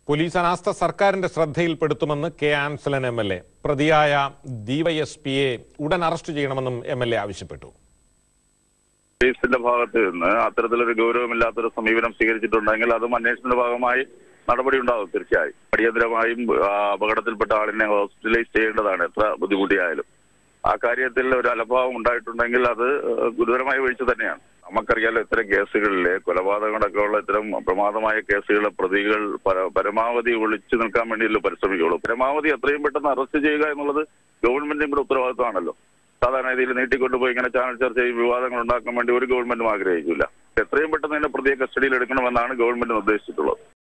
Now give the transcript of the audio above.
police അനാസ്ഥ സർക്കാരിന്റെ ശ്രദ്ധയിൽപ്പെടുത്തുമെന്ന് K Ansalan M L A പ്രതിയായ ഡിവൈഎസ്പിയെ ഉടൻ അറസ്റ്റ് ചെയ്യണമെന്നും എം എൽ എ ആവശ്യപ്പെട്ടു പോലീസിന്റെ ഭാഗത്ത് നിന്ന് അത്തരത്തിലൊരു ഗൗരവമില്ലാത്തൊരു സമീപനം സ്വീകരിച്ചിട്ടുണ്ടെങ്കിൽ അതും അന്വേഷണത്തിന്റെ ഭാഗമായി നടപടി ഉണ്ടാകും തീർച്ചയായും അടിയന്തരമായും ആ, അപകടത്തിൽപ്പെട്ട ആളിനെ ഹോസ്പിറ്റലൈസ് ചെയ്യേണ്ടതാണ് എത്ര ബുദ്ധിമുട്ടിയായാലും ആ കാര്യത്തിൽ ഒരു അലംഭാവം ഉണ്ടായിട്ടുണ്ടെങ്കിൽ അത് ഗുരുതരമായ വീഴ്ച തന്നെയാണ് നമുക്കറിയാലോ ഇത്തരം കേസുകളിലെ കൊലപാതകങ്ങളൊക്കെ ഉള്ള ഇത്തരം പ്രമാദമായ കേസുകളിലെ പ്രതികൾ പര- പരമാവധി ഒളിച്ചു നിൽക്കാൻ വേണ്ടിയല്ലോ പരിശ്രമിക്കുള്ളൂ പരമാവധി എത്രയും പെട്ടെന്ന് അറസ്റ്റ് ചെയ്യുക എന്നുള്ളത് ഗവൺമെന്റിന്റെ കൂടെ ഉത്തരവാദിത്തമാണല്ലോ സാധാരണ രീതിയിൽ നീട്ടിക്കൊണ്ടുപോയി ഇങ്ങനെ ചാനൽ ചർച്ചയും വിവാദങ്ങൾ ഉണ്ടാക്കാൻ വേണ്ടി ഒരു ഗവൺമെന്റും ആഗ്രഹിക്കില്ല എത്രയും പെട്ടെന്ന് തന്നെ പ്രതിയെ കസ്റ്റഡിയിൽ എടുക്കണമെന്നാണ് ഗവൺമെന്റ് നിർദ്ദേശിച്ചിട്ടുള്ളത്